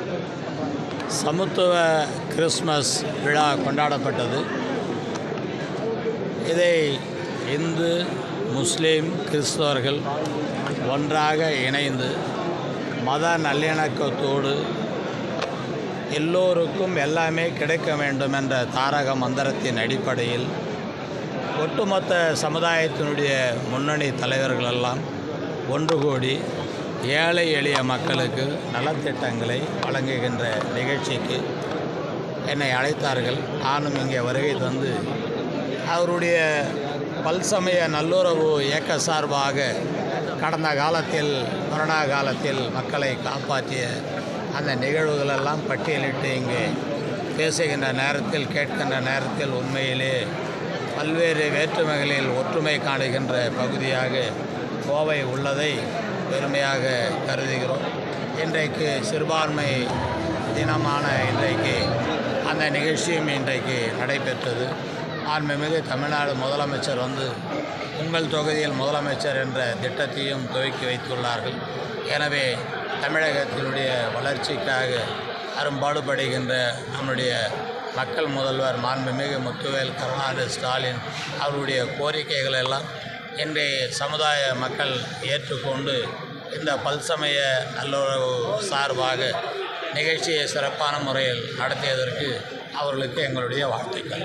சமத்துவ கிறிஸ்மஸ் விழா கொண்டாடப்பட்டது இதை இந்து முஸ்லீம் கிறிஸ்தவர்கள் ஒன்றாக இணைந்து மத நல்லிணக்கத்தோடு எல்லோருக்கும் எல்லாமே கிடைக்க வேண்டும் என்ற தாரக மந்திரத்தின் அடிப்படையில் ஒட்டுமொத்த சமுதாயத்தினுடைய முன்னணி தலைவர்களெல்லாம் ஒன்று கூடி ஏழை எளிய மக்களுக்கு நலத்திட்டங்களை வழங்குகின்ற நிகழ்ச்சிக்கு என்னை அழைத்தார்கள் நானும் இங்கே வருகை தந்து அவருடைய பல்சமய நல்லுறவு இயக்க சார்பாக கடந்த காலத்தில் கொரோனா காலத்தில் மக்களை காப்பாற்றிய அந்த நிகழ்வுகளெல்லாம் பட்டியலிட்டு இங்கே பேசுகின்ற நேரத்தில் கேட்கின்ற நேரத்தில் உண்மையிலே பல்வேறு வேற்றுமைகளில் ஒற்றுமை காணுகின்ற பகுதியாக கோவை உள்ளதை பெருமையாக கருதுகிறோம் இன்றைக்கு சிறுபான்மை தினமான இன்றைக்கு அந்த நிகழ்ச்சியும் இன்றைக்கு நடைபெற்றது ஆன்மீமிகு தமிழ்நாடு முதலமைச்சர் வந்து உங்கள் தொகுதியில் முதலமைச்சர் என்ற திட்டத்தையும் துவக்கி வைத்துள்ளார்கள் எனவே தமிழகத்தினுடைய வளர்ச்சிக்காக அரும்பாடுபடுகின்ற நம்முடைய மக்கள் முதல்வர் மாண்புமிகு முத்துவேல் கருணாநிதி ஸ்டாலின் அவருடைய கோரிக்கைகள் எல்லாம் இன்றைய சமுதாய மக்கள் ஏற்றுக்கொண்டு இந்த பல்சமய நல்லுறவு சார்பாக நிகழ்ச்சியை சிறப்பான முறையில் நடத்தியதற்கு அவர்களுக்கு எங்களுடைய வாழ்த்துக்கள்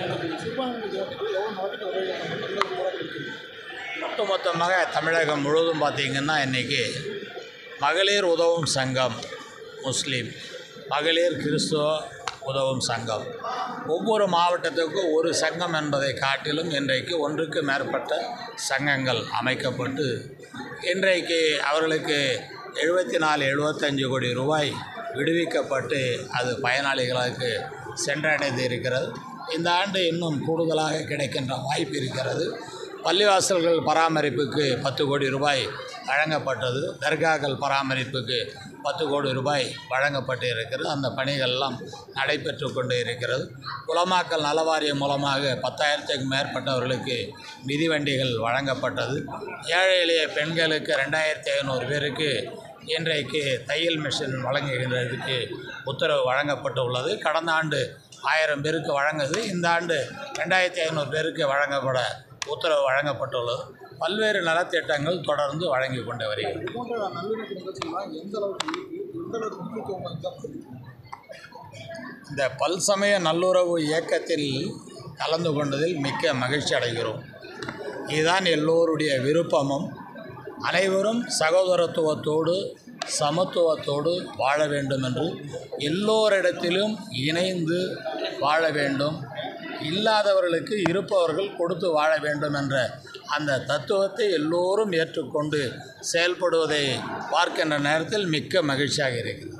ஒட்டுமொத்தமாக தமிழகம் முழுவதும் பார்த்திங்கன்னா இன்றைக்கி மகளிர் உதவும் சங்கம் முஸ்லீம் மகளிர் கிறிஸ்துவ உதவும் சங்கம் ஒவ்வொரு மாவட்டத்துக்கும் ஒரு சங்கம் என்பதை காட்டிலும் இன்றைக்கு ஒன்றுக்கு மேற்பட்ட சங்கங்கள் அமைக்கப்பட்டு இன்றைக்கு அவர்களுக்கு எழுபத்தி நாலு எழுபத்தஞ்சு கோடி ரூபாய் விடுவிக்கப்பட்டு அது பயனாளிகளுக்கு சென்றடைந்து இருக்கிறது இந்த ஆண்டு இன்னும் கூடுதலாக கிடைக்கின்ற வாய்ப்பு இருக்கிறது பள்ளிவாசல்கள் பராமரிப்புக்கு பத்து கோடி ரூபாய் வழங்கப்பட்டது தர்காக்கள் பராமரிப்புக்கு பத்து கோடி ரூபாய் வழங்கப்பட்டு இருக்கிறது அந்த பணிகள்லாம் நடைபெற்று கொண்டு இருக்கிறது குலமாக்கல் நலவாரியம் மூலமாக பத்தாயிரத்துக்கு மேற்பட்டவர்களுக்கு மிதிவண்டிகள் வழங்கப்பட்டது ஏழை எளிய பெண்களுக்கு ரெண்டாயிரத்தி ஐநூறு பேருக்கு இன்றைக்கு தையல் மிஷின் வழங்குகின்றதுக்கு உத்தரவு வழங்கப்பட்டு உள்ளது கடந்த ஆண்டு ஆயிரம் பேருக்கு வழங்குது இந்த ஆண்டு ரெண்டாயிரத்தி ஐநூறு பேருக்கு வழங்கப்பட உத்தரவு வழங்கப்பட்டுள்ளது பல்வேறு நலத்திட்டங்கள் தொடர்ந்து வழங்கி கொண்டு வருகிறது இது போன்ற நல்லிணக்க நிகழ்ச்சிகள்லாம் எந்த அளவுக்கு இருக்கு எந்த அளவுக்கு முக்கியத்துவம் வாய்ந்தது? இந்த பல்சமய நல்லுறவு இயக்கத்தில் கலந்து கொண்டதில் மிக்க மகிழ்ச்சி அடைகிறோம் இதுதான் எல்லோருடைய விருப்பமும் அனைவரும் சகோதரத்துவத்தோடு சமத்துவத்தோடு வாழ வேண்டும் என்று எல்லோரிடத்திலும் இணைந்து வாழ வேண்டும் இல்லாதவர்களுக்கு இருப்பவர்கள் கொடுத்து வாழ வேண்டும் என்ற அந்த தத்துவத்தை எல்லோரும் ஏற்றுக்கொண்டு செயல்படுவதை பார்க்கின்ற நேரத்தில் மிக்க மகிழ்ச்சியாக இருக்கிறது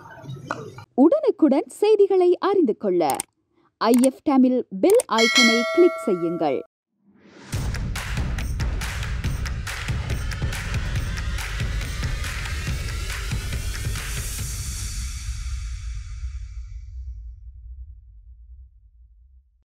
உடனுக்குடன் செய்திகளை அறிந்து கொள்ள ஐஎஃப் தமிழ் பெல் ஐக்கனை கிளிக் செய்யுங்கள்